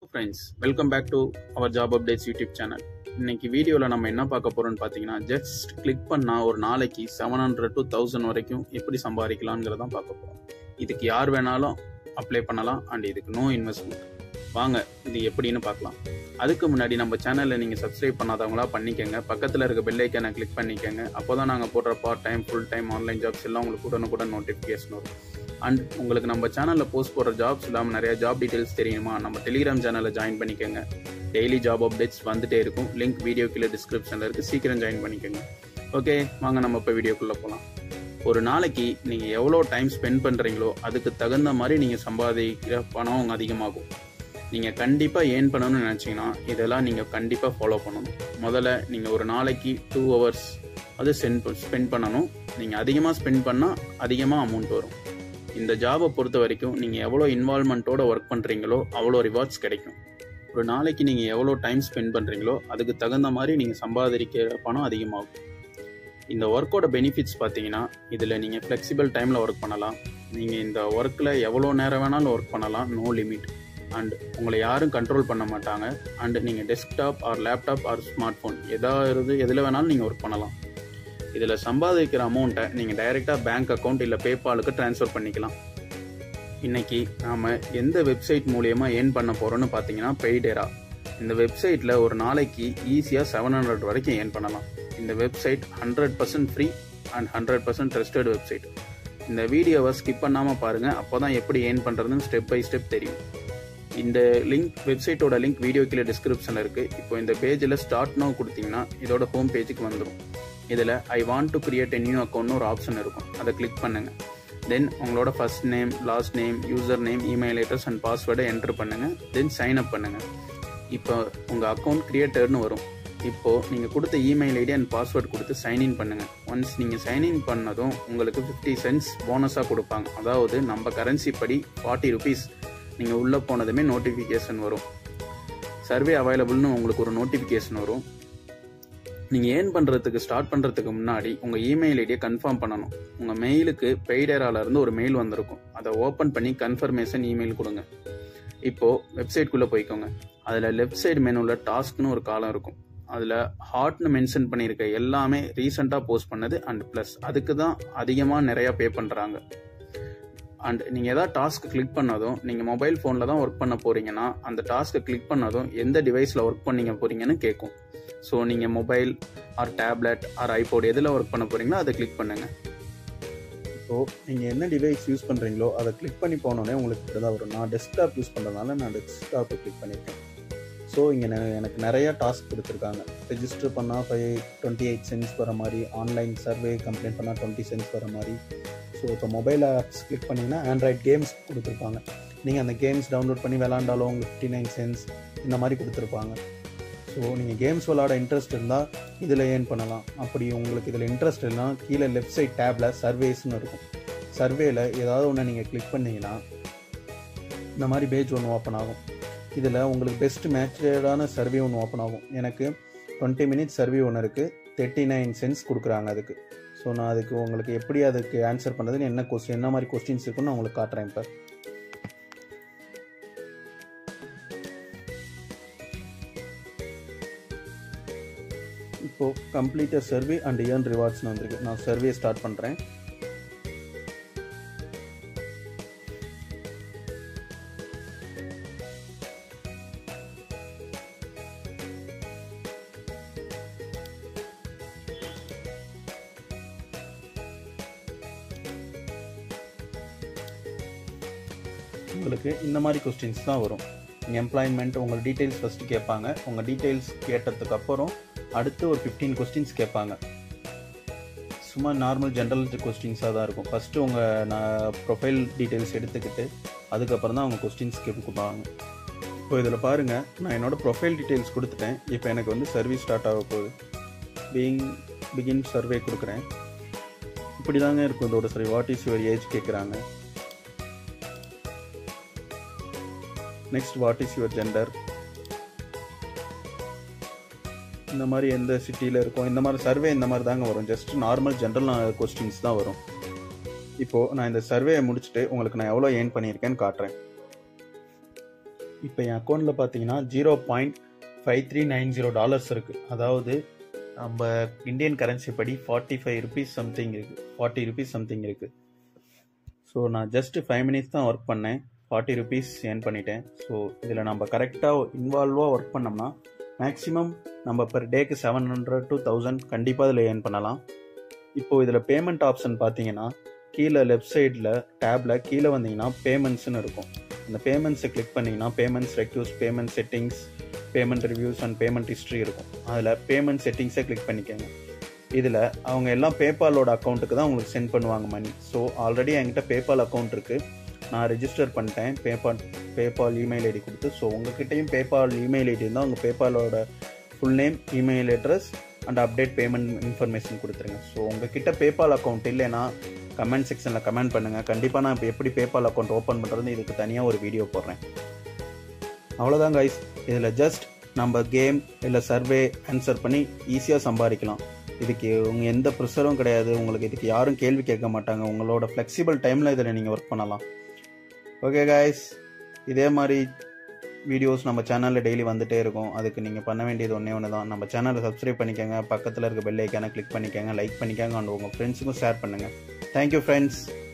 friends welcome back to our job updates YouTube channel இன்னைக்கு வீடியோவில் நம்ம என்ன பார்க்க போறோம்னு பார்த்தீங்கன்னா ஜஸ்ட் கிளிக் பண்ணால் ஒரு நாளைக்கு செவன் ஹண்ட்ரட் டு தௌசண்ட் வரைக்கும் எப்படி சம்பாதிக்கலாங்கிறதான் பார்க்க போகிறோம் இதுக்கு யார் வேணாலும் அப்ளை பண்ணலாம் அண்ட் இதுக்கு நோ இன்வெஸ்ட்மெண்ட் வாங்க இது எப்படின்னு பார்க்கலாம் அதுக்கு முன்னாடி நம்ம சேனலில் நீங்கள் சப்ஸ்கிரைப் பண்ணாதவங்களா பண்ணிக்கோங்க பக்கத்தில் இருக்க பெல் ஐக்கனை கிளிக் பண்ணிக்கோங்க அப்போ தான் நாங்கள் போடுற part time full time online jobs எல்லாம் உங்களுக்கு உடனுக்குடன் நோட்டிஃபிகேஷன் வரும் அண்ட் உங்களுக்கு நம்ம சேனலில் போஸ்ட் போடுற ஜாப்ஸ் இல்லாமல் நிறைய ஜாப் டீட்டெயில்ஸ் தெரியுமா நம்ம டெலிகிராம் சேனலில் ஜாயின் பண்ணிக்கோங்க டெய்லி ஜாப் அப்டேட்ஸ் வந்துட்டே இருக்கும் லிங்க் வீடியோ கீழே டிஸ்கிரிப்ஷனில் இருக்குது சீக்கிரம் ஜாயின் பண்ணிக்கோங்க ஓகே வாங்க நம்ம இப்போ வீடியோக்குள்ளே போகலாம் ஒரு நாளைக்கு நீங்கள் எவ்வளோ டைம் ஸ்பெண்ட் பண்ணுறீங்களோ அதுக்கு தகுந்த மாதிரி நீங்கள் சம்பாதிக்கிற பணம் அதிகமாகும் நீங்கள் கண்டிப்பாக ஏர்ன் பண்ணணும்னு நினச்சிங்கன்னா இதெல்லாம் நீங்கள் கண்டிப்பாக ஃபாலோ பண்ணணும் முதல்ல நீங்கள் ஒரு நாளைக்கு டூ ஹவர்ஸ் அது சென்ட் ஸ்பெண்ட் பண்ணணும் நீங்கள் அதிகமாக ஸ்பெண்ட் பண்ணால் அதிகமாக அமௌண்ட் வரும் இந்த ஜாபை பொறுத்த வரைக்கும் நீங்கள் எவ்வளோ இன்வால்மெண்ட்டோட ஒர்க் பண்ணுறீங்களோ அவ்வளோ ரிவார்ட்ஸ் கிடைக்கும் ஒரு நாளைக்கு நீங்கள் எவ்வளோ டைம் ஸ்பெண்ட் பண்ணுறீங்களோ அதுக்கு தகுந்த மாதிரி நீங்கள் சம்பாதிக்கிற பணம் அதிகமாகும் இந்த ஒர்க்கோட பெனிஃபிட்ஸ் பார்த்தீங்கன்னா இதில் நீங்கள் ஃப்ளெக்சிபிள் டைமில் ஒர்க் பண்ணலாம் நீங்கள் இந்த ஒர்க்கில் எவ்வளோ நேரம் வேணாலும் ஒர்க் பண்ணலாம் நோ லிமிட் அண்ட் உங்களை யாரும் கண்ட்ரோல் பண்ண மாட்டாங்க அண்ட் நீங்கள் desktop or laptop or smartphone எதாவது எதில் வேணாலும் நீங்கள் ஒர்க் பண்ணலாம் இதில் சம்பாதிக்கிற அமௌண்ட்டை நீங்கள் டைரெக்டாக பேங்க் அக்கௌண்ட் இல்லை பேபாலுக்கு ட்ரான்ஸ்ஃபர் பண்ணிக்கலாம் இன்னைக்கு நாம் எந்த வெப்சைட் மூலியமாக ஏர்ன் பண்ண போகிறோம்னு பார்த்தீங்கன்னா பெய்டேரா இந்த வெப்சைட்டில் ஒரு நாளைக்கு ஈஸியாக செவன் ஹண்ட்ரட் வரைக்கும் ஏர்ன் பண்ணலாம் இந்த website hundred percent free and hundred percent trusted website இந்த வீடியோவை ஸ்கிப் பண்ணாமல் பாருங்கள் அப்போ தான் எப்படி ஏர்ன் பண்ணுறதுன்னு ஸ்டெப் பை ஸ்டெப் தெரியும் இந்த லிங்க் வெப்சைட்டோட லிங்க் வீடியோ கீழே டிஸ்கிரிப்ஷனில் இருக்குது இப்போ இந்த பேஜில் ஸ்டார்ட் நோ கொடுத்தீங்கன்னா இதோட ஹோம் பேஜுக்கு வந்துடும் இதில் I want to create a new அக்கௌண்ட்னு ஒரு ஆப்ஷன் இருக்கும் அதை கிளிக் பண்ணுங்கள் தென் உங்களோட first name last name user name email address and பாஸ்வேர்டை என்டர் பண்ணுங்கள் தென் சைன் அப் பண்ணுங்கள் இப்போ உங்கள் அக்கௌண்ட் கிரியேட்டர்னு வரும் இப்போது நீங்கள் கொடுத்த இமெயில் ஐடி அண்ட் பாஸ்வேர்ட் கொடுத்து சைன்இன் பண்ணுங்கள் ஒன்ஸ் நீங்கள் சைன்இன் பண்ணதும் உங்களுக்கு ஃபிஃப்டி சென்ட்ஸ் போனஸாக கொடுப்பாங்க அதாவது நம்ம கரன்சி படி ஃபார்ட்டி ருபீஸ் நீங்கள் உள்ளே போனதுமே நோட்டிஃபிகேஷன் வரும் சர்வே அவைலபிள்னு உங்களுக்கு ஒரு நோட்டிஃபிகேஷன் வரும் நீங்கள் ஏர்ன் பண்ணுறதுக்கு ஸ்டார்ட் பண்ணுறதுக்கு முன்னாடி உங்கள் இமெயில் ஐடியை கன்ஃபார்ம் பண்ணணும் உங்கள் மெயிலுக்கு பெய்டேராலேருந்து ஒரு மெயில் வந்திருக்கும் அதை ஓப்பன் பண்ணி கன்ஃபர்மேஷன் இமெயில் கொடுங்க இப்போது வெப்சைட்குள்ளே போய்க்கோங்க அதில் லெஃப்ட் சைடு மெனுவில் டாஸ்க்னு ஒரு காலம் இருக்கும் அதில் ஹார்ட்னு மென்ஷன் பண்ணியிருக்க எல்லாமே ரீசெண்டாக போஸ்ட் பண்ணது அண்ட் ப்ளஸ் அதுக்கு தான் அதிகமாக நிறையா பே பண்ணுறாங்க அண்ட் நீங்கள் எதாவது டாஸ்க் கிளிக் பண்ணதும் நீங்கள் மொபைல் ஃபோனில் தான் ஒர்க் பண்ண போகிறீங்கன்னா அந்த டாஸ்க்கை கிளிக் பண்ணதும் எந்த டிவைஸில் ஒர்க் பண்ணிங்க போகிறீங்கன்னு கேட்கும் ஸோ நீங்கள் mobile or tablet or iPod எதில் ஒர்க் பண்ண போகிறீங்களோ அதை கிளிக் பண்ணுங்கள் ஸோ நீங்கள் என்ன டிவைஸ் யூஸ் பண்ணுறீங்களோ அதை கிளிக் பண்ணி போனோடனே உங்களுக்கு இப்படி தான் வரும் நான் டெஸ்க்டாப் யூஸ் பண்ணுறதுனால நான் டெஸ்க்டாப்பை கிளிக் பண்ணியிருக்கேன் ஸோ இங்கே எனக்கு நிறையா டாஸ்க் கொடுத்துருக்காங்க ரெஜிஸ்டர் பண்ணால் ஃபைவ் டுவெண்ட்டி எயிட் சென்ஸ் வர மாதிரி ஆன்லைன் சர்வே கம்ப்ளைண்ட் பண்ணால் டுவெண்ட்டி சென்ஸ் வர மாதிரி ஸோ இப்போ மொபைல் ஆப்ஸ் கிளிக் பண்ணிங்கன்னா ஆண்ட்ராய்ட் கேம்ஸ் கொடுத்துருப்பாங்க நீங்கள் அந்த கேம்ஸ் டவுன்லோட் பண்ணி விளாண்டாலும் உங்களுக்கு ஃபிஃப்டி நைன் சென்ஸ் இந்த மாதிரி கொடுத்துருப்பாங்க ஸோ நீங்கள் கேம்ஸ் விளாட இன்ட்ரெஸ்ட் இருந்தால் இதில் ஏர்ன் பண்ணலாம் அப்படி உங்களுக்கு இதில் இன்ட்ரெஸ்ட் இல்லைனா கீழே லெஃப்ட் சைட் டேப்பில் சர்வேஸ்னு இருக்கும் சர்வேல ஏதாவது ஒன்று நீங்கள் கிளிக் பண்ணிங்கன்னா இந்த மாதிரி பேஜ் ஒன்று ஓப்பன் ஆகும் இதில் உங்களுக்கு பெஸ்ட் மேட்சடான சர்வே ஒன்று ஓப்பன் ஆகும் எனக்கு டுவெண்ட்டி மினிட்ஸ் சர்வே ஒன்று இருக்குது தேர்ட்டி நைன் சென்ஸ் கொடுக்குறாங்க அதுக்கு ஸோ நான் அதுக்கு உங்களுக்கு எப்படி அதுக்கு ஆன்சர் பண்ணுறதுன்னு என்ன கொஸ்டின் என்ன மாதிரி கொஸ்டின்ஸ் இருக்குன்னு நான் உங்களுக்கு காட்டுறேன் இப்போ இப்போது கம்ப்ளீட்டாக சர்வே அண்ட் ஏர்ன் ரிவார்ட்ஸ்னு வந்திருக்கு நான் சர்வே ஸ்டார்ட் பண்ணுறேன் உங்களுக்கு இந்த மாதிரி கொஸ்டின்ஸ் தான் வரும் எம்ப்ளாய்மெண்ட் உங்கள் டீட்டெயில்ஸ் ஃபஸ்ட்டு கேட்பாங்க உங்கள் டீட்டெயில்ஸ் கேட்டதுக்கு அப்புறம் அடுத்து ஒரு ஃபிஃப்டீன் கொஸ்டின்ஸ் கேட்பாங்க சும்மா நார்மல் ஜென்ரல் கொஸ்டின்ஸாக தான் இருக்கும் ஃபஸ்ட்டு உங்கள் நான் ப்ரொஃபைல் டீட்டெயில்ஸ் எடுத்துக்கிட்டு அதுக்கப்புறம் தான் அவங்க கொஸ்டின்ஸ் கேட்பாங்க இப்போ இதில் பாருங்கள் நான் என்னோடய ப்ரொஃபைல் டீட்டெயில்ஸ் கொடுத்துட்டேன் இப்போ எனக்கு வந்து சர்வீஸ் ஸ்டார்ட் ஆக போகுது பீயிங் பிகின் சர்வே கொடுக்குறேன் இப்படி தாங்க இருக்கும் இதோட சரி வாட் இஸ் யுவர் ஏஜ் கேட்குறாங்க next what is your gender இந்த மாதிரி எந்த சிட்டியில் இருக்கும் இந்த மாதிரி சர்வே இந்த மாதிரி தாங்க வரும் ஜஸ்ட் நார்மல் ஜென்ரல் கொஸ்டின்ஸ் தான் வரும் இப்போது நான் இந்த சர்வேயை முடிச்சுட்டு உங்களுக்கு நான் எவ்வளோ ஏர்ன் பண்ணியிருக்கேன்னு காட்டுறேன் இப்போ என் அக்கௌண்ட்டில் பார்த்தீங்கன்னா zero point five three nine zero dollars இருக்குது அதாவது நம்ம இந்தியன் கரன்சி படி ஃபார்ட்டி ஃபைவ் ருபீஸ் சம்திங் இருக்குது ஃபார்ட்டி ருபீஸ் சம்திங் இருக்குது ஸோ நான் ஜஸ்ட் ஃபைவ் மினிட்ஸ் தான் ஒர்க் பண்ணேன் ஃபார்ட்டி ருபீஸ் ஏர்ன் பண்ணிட்டேன் ஸோ இதில் நம்ம கரெக்டாக இன்வால்வாக ஒர்க் பண்ணோம்னா மேக்ஸிமம் நம்ம பெர் டேக்கு செவன் ஹண்ட்ரட் டு தௌசண்ட் கண்டிப்பாக இதில் ஏர்ன் பண்ணலாம் இப்போது இதில் பேமெண்ட் ஆப்ஷன் பார்த்தீங்கன்னா கீழே லெஃப்ட் சைடில் டேப்பில் கீழே வந்தீங்கன்னா பேமெண்ட்ஸ்னு இருக்கும் அந்த பேமெண்ட்ஸை கிளிக் பண்ணிங்கன்னா payments request payment settings payment reviews and payment history இருக்கும் அதில் பேமெண்ட் செட்டிங்ஸை கிளிக் பண்ணிக்கோங்க இதில் அவங்க எல்லாம் பேபாலோட அக்கௌண்ட்டுக்கு தான் உங்களுக்கு சென்ட் பண்ணுவாங்க மணி ஸோ ஆல்ரெடி என்கிட்ட பேபால் அக்கௌண்ட் இருக்குது நான் ரெஜிஸ்டர் பண்ணிட்டேன் பேபால் பேபால் இமெயில் ஐடி கொடுத்து ஸோ உங்ககிட்டயும் பேபால் இமெயில் ஐடி இருந்தால் உங்கள் பேபாலோட full name email address and update payment information கொடுத்துருங்க ஸோ உங்ககிட்ட பேபால் அக்கௌண்ட் இல்லைன்னா கமெண்ட் செக்ஷனில் கமெண்ட் பண்ணுங்கள் கண்டிப்பாக நான் இப்போ எப்படி பேபால் அக்கௌண்ட் ஓப்பன் பண்ணுறது இதுக்கு தனியாக ஒரு வீடியோ போடுறேன் அவ்வளோதான் கைஸ் இதில் ஜஸ்ட் நம்ம கேம் இல்லை சர்வே ஆன்சர் பண்ணி ஈஸியாக சம்பாதிக்கலாம் இதுக்கு உங்கள் எந்த ப்ரெஷரும் கிடையாது உங்களுக்கு இதுக்கு யாரும் கேள்வி கேட்க மாட்டாங்க உங்களோட ஃப்ளெக்சிபிள் டைமில் இதில் நீங்கள் ஒர்க் பண்ணலாம் ஓகே கைஸ் இதே மாதிரி வீடியோஸ் நம்ம சேனலில் டெய்லி வந்துட்டே இருக்கும் அதுக்கு நீங்கள் பண்ண வேண்டியது ஒன்றே ஒன்று தான் நம்ம சேனலை சப்ஸ்கிரைப் பண்ணிக்கோங்க பக்கத்தில் இருக்க பெல் ஐக்கானை கிளிக் பண்ணிக்கோங்க லைக் பண்ணிக்கோங்க அண்ட் உங்கள் ஃப்ரெண்ட்ஸுக்கும் ஷேர் பண்ணுங்கள் தேங்க்யூ ஃப்ரெண்ட்ஸ்